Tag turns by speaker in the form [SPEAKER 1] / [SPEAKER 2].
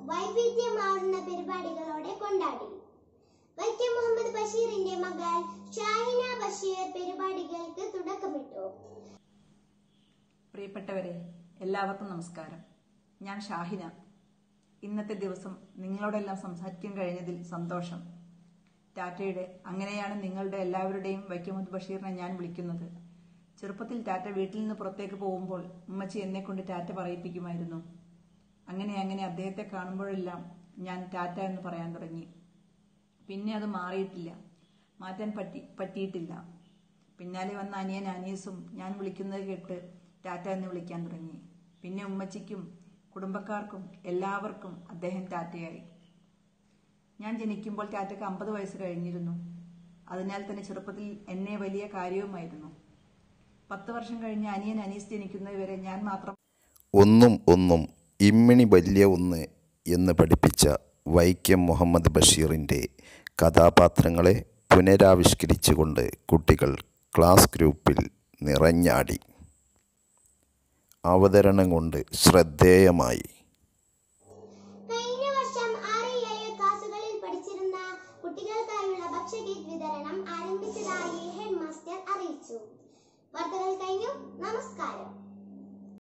[SPEAKER 1] വൈവിധ്യമാർന്ന പരിപാടികളോടെ കൊണ്ടാടി വൈക്കം മുഹമ്മദ് ബഷീറിന്റെ മകൾ ഷാഹിന ബഷീർ പരിപാടികൾക്ക് തുടക്കമിട്ടു
[SPEAKER 2] പ്രിയപ്പെട്ടവരെ എല്ലാവർക്കും നമസ്കാരം ഞാൻ ഷാഹിന ഇന്നത്തെ ദിവസം നിങ്ങളോടെല്ലാം സംസാരിക്കാൻ കഴിഞ്ഞതിൽ സന്തോഷം ടാറ്റയുടെ അങ്ങനെയാണ് നിങ്ങളുടെ എല്ലാവരുടെയും വൈക്കമുത്ത് ബഷീറിനെ ഞാൻ വിളിക്കുന്നത് ചെറുപ്പത്തിൽ ടാറ്റ വീട്ടിൽ നിന്ന് പുറത്തേക്ക് പോകുമ്പോൾ ഉമ്മച്ചി എന്നെ കൊണ്ട് ടാറ്റ പറയിപ്പിക്കുമായിരുന്നു അങ്ങനെ അങ്ങനെ അദ്ദേഹത്തെ കാണുമ്പോഴെല്ലാം ഞാൻ ടാറ്റ എന്ന് പറയാൻ തുടങ്ങി പിന്നെ അത് മാറിയിട്ടില്ല മാറ്റാൻ പറ്റി പറ്റിയിട്ടില്ല പിന്നാലെ വന്ന അനിയൻ അനീസും ഞാൻ വിളിക്കുന്നത് കേട്ട് ടാറ്റ എന്ന് വിളിക്കാൻ തുടങ്ങി പിന്നെ ഉമ്മച്ചിക്കും കുടുംബക്കാർക്കും എല്ലാവർക്കും അദ്ദേഹം ടാറ്റയായി ഞാൻ ജനിക്കുമ്പോൾ ടാറ്റയ്ക്ക് അമ്പത് വയസ്സ് കഴിഞ്ഞിരുന്നു അതിനാൽ തന്നെ ചെറുപ്പത്തിൽ എന്നെ വലിയ കാര്യവുമായിരുന്നു പത്ത് വർഷം കഴിഞ്ഞ് അനിയൻ അനീസ് ജനിക്കുന്നതുവരെ ഞാൻ മാത്രം
[SPEAKER 3] ഒന്നും ഒന്നും ഇമ്മിണി വലിയ ഒന്ന് എന്ന് പഠിപ്പിച്ച വൈക്കം മുഹമ്മദ് ബഷീറിൻ്റെ കഥാപാത്രങ്ങളെ പുനരാവിഷ്കരിച്ചുകൊണ്ട് കുട്ടികൾ ക്ലാസ് ഗ്രൂപ്പിൽ നിറഞ്ഞാടി അവതരണം കൊണ്ട് ശ്രദ്ധേയമായി
[SPEAKER 1] കഴിഞ്ഞ വർഷം ആറ് ഏഴ് ക്ലാസുകളിൽ പഠിച്ചിരുന്ന കുട്ടികൾക്കായുള്ള ഭക്ഷ്യകിറ്റ് വിതരണം ആരംഭിച്ചതായി ഹെഡ് മാസ്റ്റർ അറിയിച്ചു വാർത്തകൾ കഴിഞ്ഞു നമസ്കാരം